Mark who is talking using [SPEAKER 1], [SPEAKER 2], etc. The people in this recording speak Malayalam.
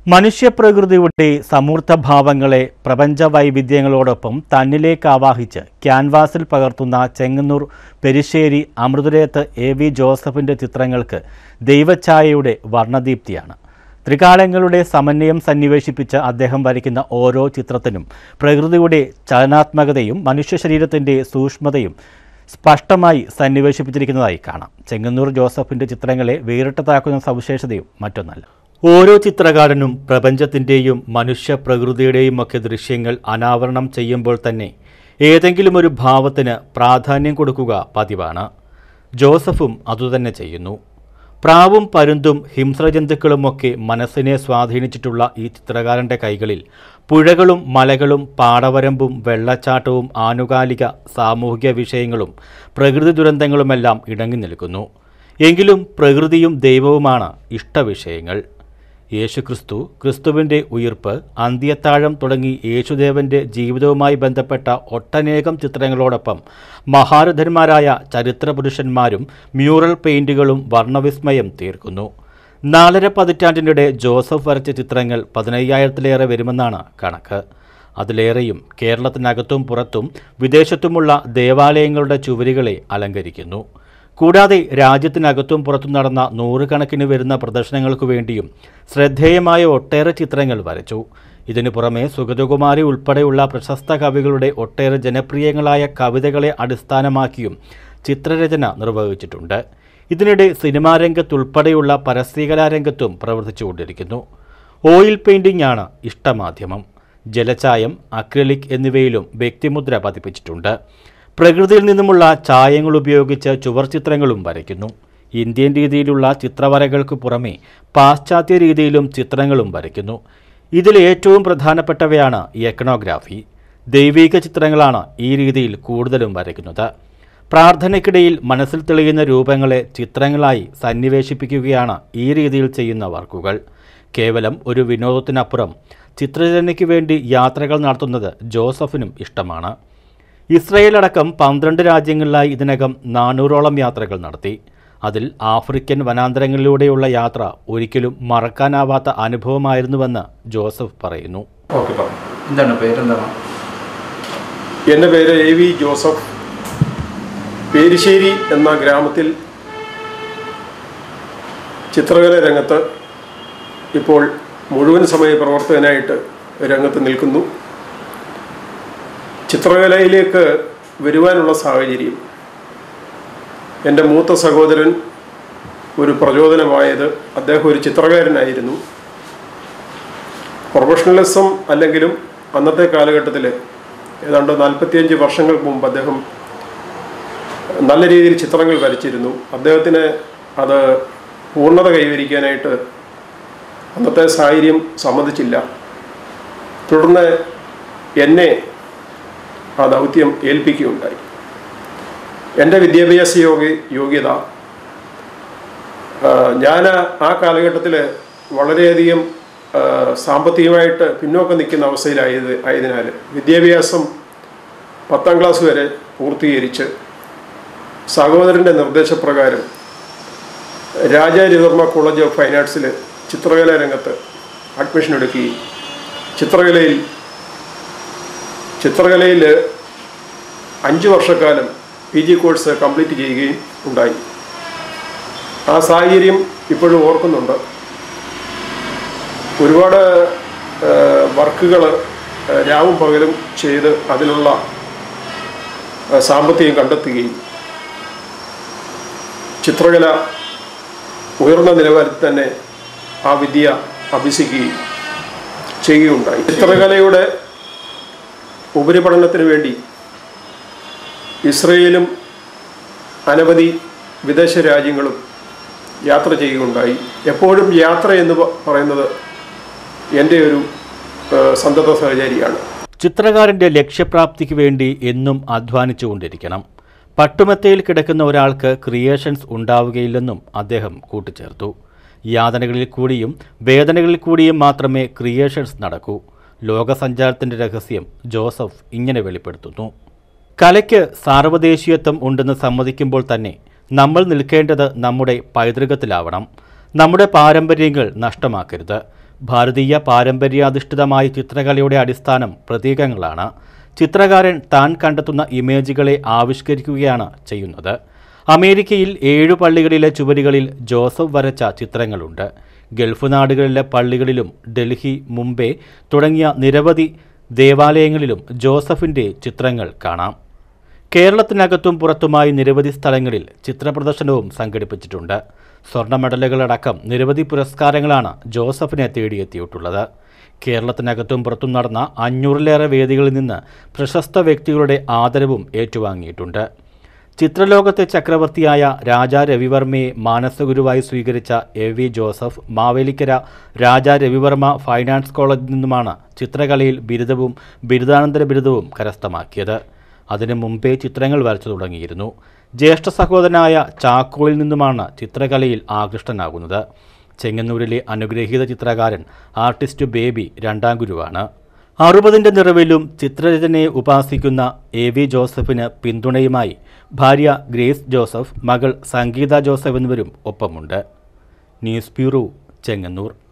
[SPEAKER 1] മനുഷ്യപ്രകൃതിയുടെ സമൂർത്ത ഭാവങ്ങളെ പ്രപഞ്ച വൈവിധ്യങ്ങളോടൊപ്പം തന്നിലേക്ക് ആവാഹിച്ച് ക്യാൻവാസിൽ പകർത്തുന്ന ചെങ്ങന്നൂർ പെരിശ്ശേരി അമൃതരേത്ത് എ വി ജോസഫിൻ്റെ ചിത്രങ്ങൾക്ക് ദൈവഛായയുടെ വർണ്ണദീപ്തിയാണ് ത്രികാലങ്ങളുടെ സമന്വയം സന്നിവേശിപ്പിച്ച് അദ്ദേഹം വരയ്ക്കുന്ന ഓരോ ചിത്രത്തിനും പ്രകൃതിയുടെ ചലനാത്മകതയും മനുഷ്യ ശരീരത്തിൻ്റെ സൂക്ഷ്മതയും സ്പഷ്ടമായി സന്നിവേശിപ്പിച്ചിരിക്കുന്നതായി കാണാം ചെങ്ങന്നൂർ ജോസഫിൻ്റെ ചിത്രങ്ങളെ വേറിട്ടതാക്കുന്ന സവിശേഷതയും മറ്റൊന്നല്ല ഓരോ ചിത്രകാരനും പ്രപഞ്ചത്തിൻ്റെയും മനുഷ്യ പ്രകൃതിയുടെയും ഒക്കെ ദൃശ്യങ്ങൾ അനാവരണം ചെയ്യുമ്പോൾ തന്നെ ഏതെങ്കിലും ഒരു ഭാവത്തിന് പ്രാധാന്യം കൊടുക്കുക പതിവാണ് ജോസഫും അതുതന്നെ ചെയ്യുന്നു പ്രാവും പരുന്തും ഹിംസ്രജന്തുക്കളുമൊക്കെ മനസ്സിനെ സ്വാധീനിച്ചിട്ടുള്ള ഈ ചിത്രകാരൻ്റെ കൈകളിൽ പുഴകളും മലകളും പാടവരമ്പും വെള്ളച്ചാട്ടവും ആനുകാലിക സാമൂഹിക വിഷയങ്ങളും പ്രകൃതി ദുരന്തങ്ങളുമെല്ലാം ഇണങ്ങി നിൽക്കുന്നു എങ്കിലും പ്രകൃതിയും ദൈവവുമാണ് ഇഷ്ടവിഷയങ്ങൾ യേശുക്രിസ്തു ക്രിസ്തുവിൻ്റെ ഉയിർപ്പ് അന്ത്യത്താഴം തുടങ്ങി യേശുദേവൻ്റെ ജീവിതവുമായി ബന്ധപ്പെട്ട ഒട്ടനേകം ചിത്രങ്ങളോടൊപ്പം മഹാരഥന്മാരായ ചരിത്രപുരുഷന്മാരും മ്യൂറൽ പെയിൻറ്റുകളും വർണ്ണവിസ്മയം തീർക്കുന്നു നാലര പതിറ്റാണ്ടിനിടെ ജോസഫ് വരച്ച ചിത്രങ്ങൾ പതിനയ്യായിരത്തിലേറെ വരുമെന്നാണ് കണക്ക് അതിലേറെയും കേരളത്തിനകത്തും പുറത്തും വിദേശത്തുമുള്ള ദേവാലയങ്ങളുടെ ചുവരുകളെ അലങ്കരിക്കുന്നു കൂടാതെ രാജ്യത്തിനകത്തും പുറത്തും നടന്ന നൂറുകണക്കിന് വരുന്ന പ്രദർശനങ്ങൾക്കു വേണ്ടിയും ശ്രദ്ധേയമായ ഒട്ടേറെ ചിത്രങ്ങൾ വരച്ചു ഇതിനു പുറമെ സുഗതകുമാരി ഉൾപ്പെടെയുള്ള പ്രശസ്ത കവികളുടെ ഒട്ടേറെ ജനപ്രിയങ്ങളായ കവിതകളെ അടിസ്ഥാനമാക്കിയും ചിത്രരചന നിർവഹിച്ചിട്ടുണ്ട് ഇതിനിടെ സിനിമാ രംഗത്തുൾപ്പെടെയുള്ള പരസ്യകലാരംഗത്തും പ്രവർത്തിച്ചുകൊണ്ടിരിക്കുന്നു ഓയിൽ പെയിൻറ്റിംഗ് ആണ് ഇഷ്ടമാധ്യമം ജലചായം അക്രലിക് എന്നിവയിലും വ്യക്തിമുദ്ര പതിപ്പിച്ചിട്ടുണ്ട് പ്രകൃതിയിൽ നിന്നുമുള്ള ചായങ്ങൾ ഉപയോഗിച്ച് ചുവർ ചിത്രങ്ങളും വരയ്ക്കുന്നു ഇന്ത്യൻ രീതിയിലുള്ള ചിത്രവരകൾക്ക് പുറമെ പാശ്ചാത്യ രീതിയിലും ചിത്രങ്ങളും വരയ്ക്കുന്നു ഇതിൽ ഏറ്റവും പ്രധാനപ്പെട്ടവയാണ് എക്കണോഗ്രാഫി ദൈവിക ചിത്രങ്ങളാണ് ഈ രീതിയിൽ കൂടുതലും വരയ്ക്കുന്നത് പ്രാർത്ഥനയ്ക്കിടയിൽ മനസ്സിൽ തെളിയുന്ന രൂപങ്ങളെ ചിത്രങ്ങളായി സന്നിവേശിപ്പിക്കുകയാണ് ഈ രീതിയിൽ ചെയ്യുന്ന വർക്കുകൾ കേവലം ഒരു വിനോദത്തിനപ്പുറം ചിത്രരചനയ്ക്ക് വേണ്ടി യാത്രകൾ നടത്തുന്നത് ജോസഫിനും ഇഷ്ടമാണ് ഇസ്രയേൽ അടക്കം പന്ത്രണ്ട് രാജ്യങ്ങളിലായി ഇതിനകം നാനൂറോളം യാത്രകൾ നടത്തി അതിൽ ആഫ്രിക്കൻ വനാന്തരങ്ങളിലൂടെയുള്ള യാത്ര ഒരിക്കലും മറക്കാനാവാത്ത അനുഭവമായിരുന്നുവെന്ന് ജോസഫ് പറയുന്നു
[SPEAKER 2] ഓക്കെ പറഞ്ഞു
[SPEAKER 3] എന്താണ് പേരെന്താണ്
[SPEAKER 2] എൻ്റെ പേര് എ വി ജോസഫ് പേരിശ്ശേരി എന്ന ഗ്രാമത്തിൽ ചിത്രകല രംഗത്ത് ഇപ്പോൾ മുഴുവൻ സമയ പ്രവർത്തകനായിട്ട് രംഗത്ത് നിൽക്കുന്നു ചിത്രകലയിലേക്ക് വരുവാനുള്ള സാഹചര്യം എൻ്റെ മൂത്ത സഹോദരൻ ഒരു പ്രചോദനമായത് അദ്ദേഹം ഒരു ചിത്രകാരനായിരുന്നു പ്രൊഫഷണലിസം അല്ലെങ്കിലും അന്നത്തെ കാലഘട്ടത്തിൽ ഏതാണ്ട് നാൽപ്പത്തിയഞ്ച് വർഷങ്ങൾക്ക് മുമ്പ് അദ്ദേഹം നല്ല രീതിയിൽ ചിത്രങ്ങൾ വരച്ചിരുന്നു അദ്ദേഹത്തിന് അത് പൂർണ്ണത കൈവരിക്കാനായിട്ട് അന്നത്തെ സാഹചര്യം സമ്മതിച്ചില്ല തുടർന്ന് എന്നെ ആ ദൗത്യം ഏൽപ്പിക്കുകയുണ്ടായി എൻ്റെ വിദ്യാഭ്യാസ യോഗ്യ യോഗ്യത ഞാൻ ആ കാലഘട്ടത്തിൽ വളരെയധികം ആ, സാമ്പത്തികമായിട്ട് പിന്നോക്കം നിൽക്കുന്ന അവസ്ഥയിലായത് ആയതിനാൽ വിദ്യാഭ്യാസം പത്താം ക്ലാസ് വരെ പൂർത്തീകരിച്ച് സഹോദരൻ്റെ നിർദ്ദേശപ്രകാരം രാജാരവിവർമ്മ കോളേജ് ഓഫ് ഫൈൻ ആർട്സിൽ ചിത്രകലാ രംഗത്ത് അഡ്മിഷൻ എടുക്കുകയും ചിത്രകലയിൽ ചിത്രകലയിൽ അഞ്ച് വർഷക്കാലം പി ജി കോഴ്സ് കംപ്ലീറ്റ് ചെയ്യുകയും ഉണ്ടായി ആ സാഹചര്യം ഇപ്പോഴും ഓർക്കുന്നുണ്ട് ഒരുപാട് വർക്കുകൾ രാവും പകലും ചെയ്ത് അതിനുള്ള ആ, സാമ്പത്തികം കണ്ടെത്തുകയും ചിത്രകല ഉയർന്ന നിലവാരത്തിൽ തന്നെ ആ വിദ്യ അഭ്യസിക്കുകയും ചെയ്യുകയുണ്ടായി ചിത്രകലയുടെ ഉപരിപഠനത്തിന് വേണ്ടി ഇസ്രയേലും അനവധി വിദേശ രാജ്യങ്ങളും യാത്ര ചെയ്യുകയുണ്ടായി എപ്പോഴും യാത്ര എന്ന് പ- പറയുന്നത് എൻ്റെ ഒരു ആ, സന്തത സഹചാരിയാണ്
[SPEAKER 1] ചിത്രകാരൻ്റെ ലക്ഷ്യപ്രാപ്തിക്ക് വേണ്ടി എന്നും അധ്വാനിച്ചുകൊണ്ടിരിക്കണം പട്ടുമെത്തയിൽ കിടക്കുന്ന ഒരാൾക്ക് ക്രിയേഷൻസ് ഉണ്ടാവുകയില്ലെന്നും അദ്ദേഹം കൂട്ടിച്ചേർത്തു യാതനകളിൽ കൂടിയും വേദനകളിൽ കൂടിയും മാത്രമേ ക്രിയേഷൻസ് നടക്കൂ ലോകസഞ്ചാരത്തിൻ്റെ രഹസ്യം ജോസഫ് ഇങ്ങനെ വെളിപ്പെടുത്തുന്നു കലയ്ക്ക് സാർവദേശീയത്വം ഉണ്ടെന്ന് സമ്മതിക്കുമ്പോൾ തന്നെ നമ്മൾ നിൽക്കേണ്ടത് നമ്മുടെ പൈതൃകത്തിലാവണം നമ്മുടെ പാരമ്പര്യങ്ങൾ നഷ്ടമാക്കരുത് ഭാരതീയ പാരമ്പര്യാധിഷ്ഠിതമായ ചിത്രകലയുടെ അടിസ്ഥാനം പ്രതീകങ്ങളാണ് ചിത്രകാരൻ താൻ കണ്ടെത്തുന്ന ഇമേജുകളെ ആവിഷ്കരിക്കുകയാണ് ചെയ്യുന്നത് അമേരിക്കയിൽ ഏഴു പള്ളികളിലെ ചുവരുകളിൽ ജോസഫ് വരച്ച ചിത്രങ്ങളുണ്ട് ഗൾഫ് നാടുകളിലെ പള്ളികളിലും ഡൽഹി മുംബൈ തുടങ്ങിയ നിരവധി ദേവാലയങ്ങളിലും ജോസഫിൻ്റെ ചിത്രങ്ങൾ കാണാം കേരളത്തിനകത്തും പുറത്തുമായി നിരവധി സ്ഥലങ്ങളിൽ ചിത്രപ്രദർശനവും സംഘടിപ്പിച്ചിട്ടുണ്ട് സ്വർണ്ണ മെഡലുകളടക്കം നിരവധി പുരസ്കാരങ്ങളാണ് ജോസഫിനെ തേടിയെത്തിയിട്ടുള്ളത് കേരളത്തിനകത്തും പുറത്തും നടന്ന അഞ്ഞൂറിലേറെ വേദികളിൽ നിന്ന് പ്രശസ്ത വ്യക്തികളുടെ ആദരവും ഏറ്റുവാങ്ങിയിട്ടുണ്ട് ചിത്രലോകത്തെ ചക്രവർത്തിയായ രാജാ രവിവർമ്മയെ മാനസഗുരുവായി സ്വീകരിച്ച എ വി ജോസഫ് മാവേലിക്കര രാജാ രവിവർമ്മ ഫൈനാൻസ് കോളേജിൽ നിന്നുമാണ് ചിത്രകലയിൽ ബിരുദവും ബിരുദാനന്തര ബിരുദവും കരസ്ഥമാക്കിയത് അതിനു മുമ്പേ ചിത്രങ്ങൾ വരച്ചു തുടങ്ങിയിരുന്നു ജ്യേഷ്ഠ സഹോദരനായ ചാക്കോയിൽ നിന്നുമാണ് ചിത്രകലയിൽ ആകൃഷ്ടനാകുന്നത് ചെങ്ങന്നൂരിലെ അനുഗ്രഹീത ചിത്രകാരൻ ആർട്ടിസ്റ്റ് ബേബി രണ്ടാം ഗുരുവാണ് അറുപതിൻ്റെ നിറവിലും ചിത്രരചനയെ ഉപാസിക്കുന്ന എ വി ജോസഫിന് പിന്തുണയുമായി ഭാര്യ ഗ്രേസ് ജോസഫ് മകൾ സംഗീത ജോസഫ് എന്നിവരും ഒപ്പമുണ്ട് ന്യൂസ് ബ്യൂറോ ചെങ്ങന്നൂർ